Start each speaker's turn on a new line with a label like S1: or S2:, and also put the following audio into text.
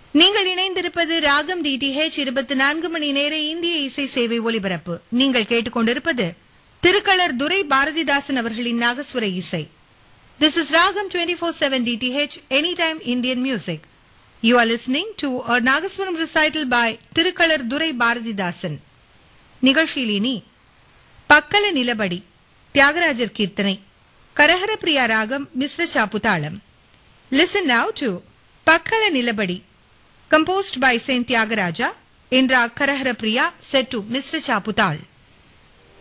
S1: நீங்கள் இணைந்திருப்பது ராகம் டிடிஹெச் இருபத்தி நான்கு மணி நேர இந்திய இசை சேவை ஒலிபரப்பு நீங்கள் கேட்டுக்கொண்டிருப்பது திருக்களர் துரை பாரதிதாசன் அவர்களின் நாகஸ்வர இசை This is Ragam 24/7 DTH Anytime Indian Music. You are listening to a Nagaswaram recital by Tirukalar Durai Bharatidasan. நிகழ்ச்சியில் இனி பக்கல நிலபடி தியாகராஜர் கீர்த்தனை கரஹர பிரியா ராகம் மிஸ்ர சாப்புதாளம் listen now to Pakkala Nilabadi composed by Saint Thyagaraja in Rag Kharaharapriya set to Misra சாப்புதாள்